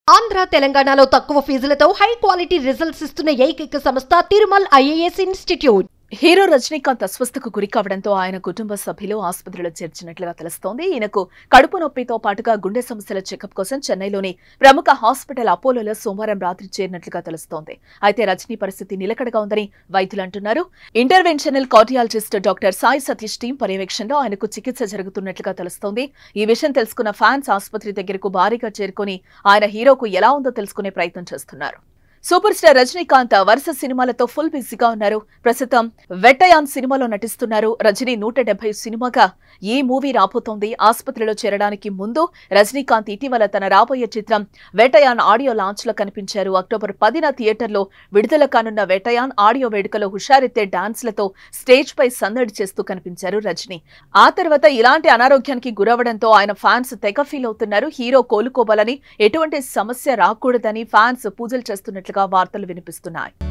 ఆంధ్ర తెలంగాణలో తక్కువ ఫీజులతో high quality results ఇస్తున్న ఏకైక సంస్థ Tirumal IAS institute hero Rajinikanth అస్వస్థకు గురి కావడంతో ఆయన కుటుంబ సభ్యులు ఆసుపత్రిలో చేర్చినట్లుగా తెలుస్తోంది ఈయనకు కడుపు నొప్పితో పాటుగా గుండె సమస్యల చెకప్ కోసం చెన్నైలోని ప్రముఖ హాస్పిటల్ అపోలోలో సోమవారం రాత్రి చేరినట్లుగా తెలుస్తోంది అయితే రజనీ పరిస్థితి నిలకడగా ఉందని వైద్యులు అంటున్నారు interventional cardiologist doctor Sai Satish team పర్యవేక్షణలో ఆయనకు చికిత్స జరుగుతున్నట్లుగా తెలుస్తోంది ఈ విషయం తెలుసుకున్న ఫ్యాన్స్ ఆసుపత్రి దగ్గరకు భారీగా చేరుకొని ఆయన హీరోకు ఎలా ఉందో తెలుసుకునే ప్రయత్నం చేస్తున్నారు సూపర్ స్టార్ రజనీకాంత్ వరుస సినిమాలతో ఫుల్ బిజీగా ఉన్నారు ప్రస్తుతం వెట్టయాన్ సినిమాలో నటిస్తున్నారు రజనీ నూట డెబ్బై సినిమాగా ఈ మూవీ రాబోతోంది ఆసుపత్రిలో చేరడానికి ముందు రజనీకాంత్ ఇటీవల తన రాబోయే చిత్రం వేటయాన్ ఆడియో లాంచ్ లో కనిపించారు అక్టోబర్ పదిన థియేటర్లో విడుదల కానున్న వేటయాన్ ఆడియో వేడుకలో హుషారెత్తే డాన్స్లతో స్టేజ్ పై సందడి చేస్తూ కనిపించారు రజనీ ఆ తర్వాత ఇలాంటి అనారోగ్యానికి గురవడంతో ఆయన ఫ్యాన్స్ తెగ ఫీల్ అవుతున్నారు హీరో కోలుకోవాలని ఎటువంటి సమస్య రాకూడదని ఫ్యాన్స్ పూజలు చేస్తున్నట్లుగా వార్తలు వినిపిస్తున్నాయి